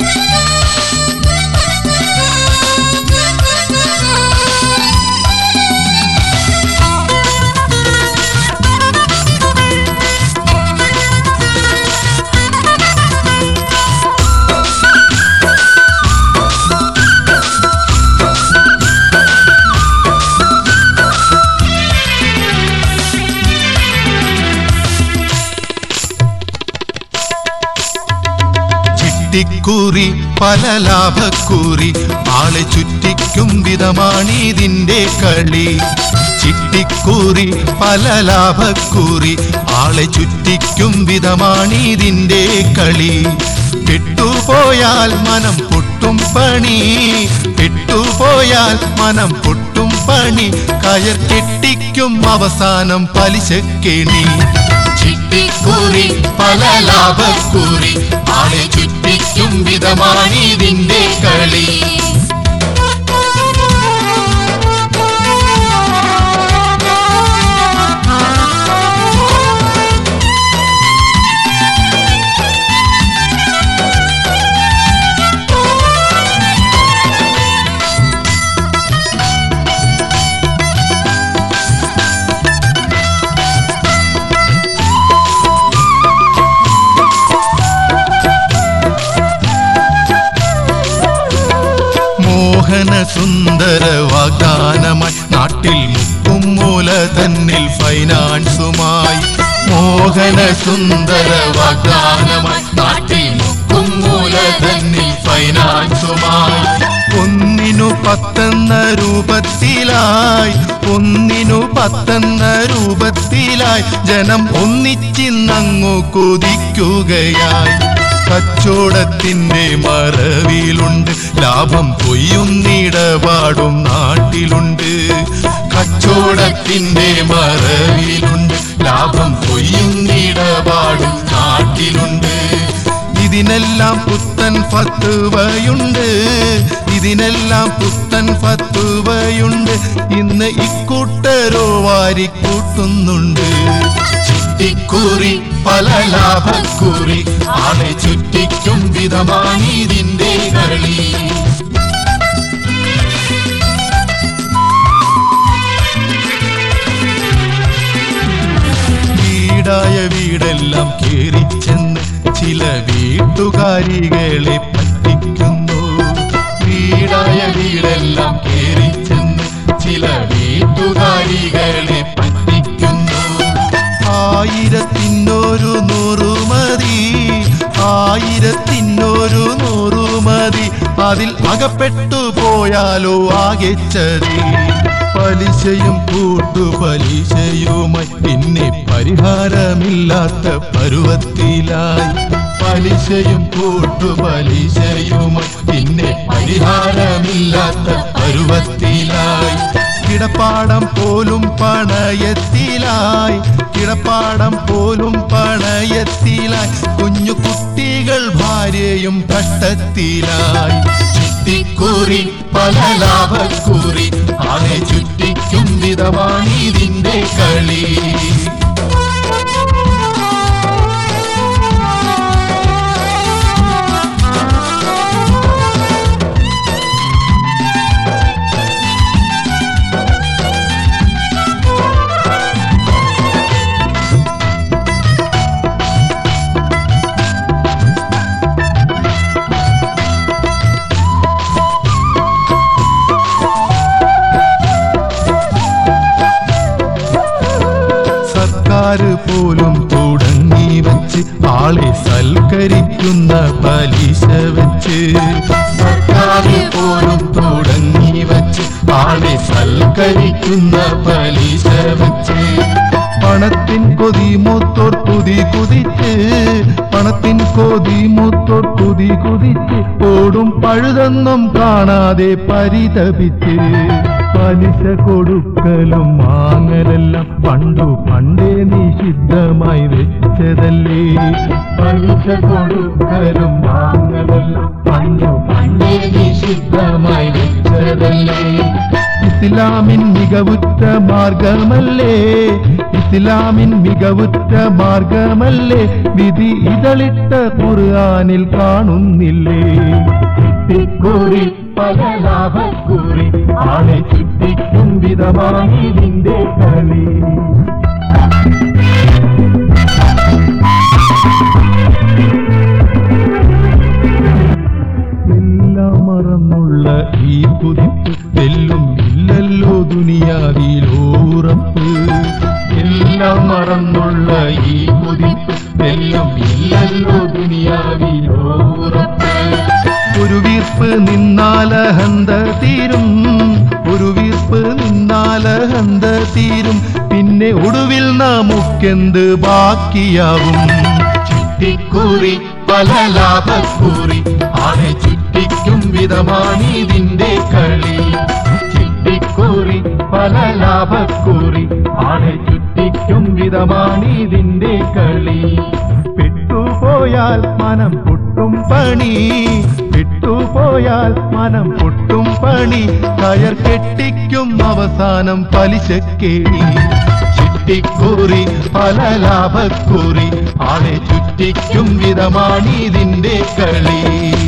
ചിട്ടിക്കുറി പല ലാഭക്കുറി ആളെ ചുറ്റിക്കും വിധമാണിതിന്റെ കളി ചിട്ടിക്കുറി പല ലാഭക്കുറി ആളെ ചുറ്റിക്കും വിധമാണിതിന്റെ കളി പെട്ടുപോയാൽ മനം പൊട്ടും പണി പെട്ടുപോയാൽ മനം പൊട്ടും പണി കയർ കെട്ടിക്കും അവസാനം പലിശക്കെണി ചിട്ടിക്കുറി പല ലാഭക്കുറി ആളെ ചുറ്റിക്കും വിധമാണിതിന്റെ കളി മോഹന സുന്ദര വാഗ്ദാനമായി നാട്ടിൽ മുക്കും മൂല തന്നിൽ ഫൈനാൻസുമായി മോഹന സുന്ദര വാഗ്ദാനമായി നാട്ടിൽ മുക്കും മൂല തന്നിൽ ഫൈനാൻസുമായി ഒന്നിനു പത്തെന്ന രൂപത്തിലായി ഒന്നിനു പത്തെന്ന രൂപത്തിലായി ജനം ഒന്നിച്ചിന്നങ്ങു കൊതിക്കുകയായി കച്ചോടത്തിന്റെ മറവിലുണ്ട് ലാഭം കൊയ്യുന്നിടപാടും നാട്ടിലുണ്ട് കച്ചോടത്തിന്റെ മറവിലുണ്ട് ലാഭം കൊയ്യുന്നിടപാടും നാട്ടിലുണ്ട് ഇതിനെല്ലാം പുത്തൻ ഫത്തുവയുണ്ട് ഇതിനെല്ലാം പുത്തൻ ഫത്തുവയുണ്ട് ഇന്ന് ഇക്കൂട്ടരോ വാരിക്കൂട്ടുന്നുണ്ട് ചുറ്റിക്കുറി പല ലാഭക്കുറി ആളെ ചുറ്റിക്കും വിധമാണിതിന്റെ കളി വീടായ വീടെല്ലാം കേറിച്ചെന്ന് ചില വീട്ടുകാരികളെ പറ്റിക്കുന്നു വീടായ വീടെല്ലാം കേറിച്ചെന്ന് ചില വീട്ടുകാരികളെ പറ്റിക്കുന്നു ആയിരത്തിനൊരു നൂറു മതി ആയിരത്തിനൊരു നൂറു മതി അതിൽ അകപ്പെട്ടു പോയാലോ ആകെ ചതി പലിശയും കൂട്ടുപലിശയുമായി പിന്നെ പരിഹാരമില്ലാത്ത പരുവത്തിലായി പലിശയും കൂട്ടുപലിശയുമായി പിന്നെ പരിഹാരമില്ലാത്ത പരുവത്തിലായി കിടപ്പാടം പോലും പണയത്തിലായി കിടപ്പാടം പോലും പണയത്തിലായി കുഞ്ഞു കുട്ടികൾ ഭാര്യയും കഷ്ടത്തിലായി ചുറ്റിക്കുറി പല ലാഭക്കുറി ആളെ ചുറ്റിക്കും വിധമാണിതിന്റെ കളി സർക്കാർ പോലും തുടങ്ങി വെച്ച് ആളെ സൽക്കരിക്കുന്ന പലിശ വെച്ച് സർക്കാർ പോലും തുടങ്ങി വെച്ച് ആളെ സൽക്കരിക്കുന്ന പലിശ വെച്ച് പണത്തിൻ കൊതി മൂത്തോർ കുതി കുതിച്ച് പണത്തിൻ കൊതി മൂത്തോർ കുതി കുതിച്ച് ഓടും പഴുതൊന്നും കാണാതെ പരിതപിച്ച് പലിശ കൊടുക്കലും വാങ്ങലെല്ലാം പണ്ടു പണ്ടേ നിഷിദ്ധമായി വെച്ചതല്ലേ പലിശ കൊടുക്കലും വാങ്ങലെല്ലാം പണ്ടു പണ്ടേ നിഷിദ്ധമായി വെച്ചതല്ലേ ഇസ്ലാമിൻ മികവുറ്റ മാർഗമല്ലേ ഇസ്ലാമിൻ മികവുറ്റ മാർഗമല്ലേ വിധി ഇതളിട്ട ഖുർആനിൽ കാണുന്നില്ലേ ചുറ്റിക്കുറി പല ലാഭക്കുറി ആളെ ചുറ്റിക്കും വിധമായി ഇതിന്റെ കളി എല്ലാം മറന്നുള്ള ഈ കുതിപ്പ് തെല്ലും ഇല്ലല്ലോ ദുനിയാവിലോറപ്പ് എല്ലാം മറന്നുള്ള ഈ കുതിപ്പ് തെല്ലും ഇല്ലല്ലോ ദുനിയാവിലോറപ്പ് ഒരു വീർപ്പ് നിന്നാലഹന്ത തീരും ഒരു വീർപ്പ് നിന്നാലഹന്ത തീരും പിന്നെ ഒടുവിൽ നമുക്കെന്ത് ബാക്കിയാവും ചുറ്റിക്കുറി പല ലാഭക്കുറി ആളെ ചുറ്റിക്കും വിധമാണ് ഇതിന്റെ കളി ചുറ്റിക്കുറി പല ലാഭക്കുറി ആളെ ചുറ്റിക്കും വിധമാണ് ഇതിന്റെ കളി പെട്ടുപോയാൽ മനം പൊട്ടും പണി പെട്ടുപോയാൽ മനം പൊട്ടും പണി കയർ കെട്ടിക്കും അവസാനം പലിശക്കേടി ചിട്ടിക്കുറി പല ലാഭക്കുറി ആളെ ചുറ്റിക്കും വിധമാണ് ഇതിന്റെ കളി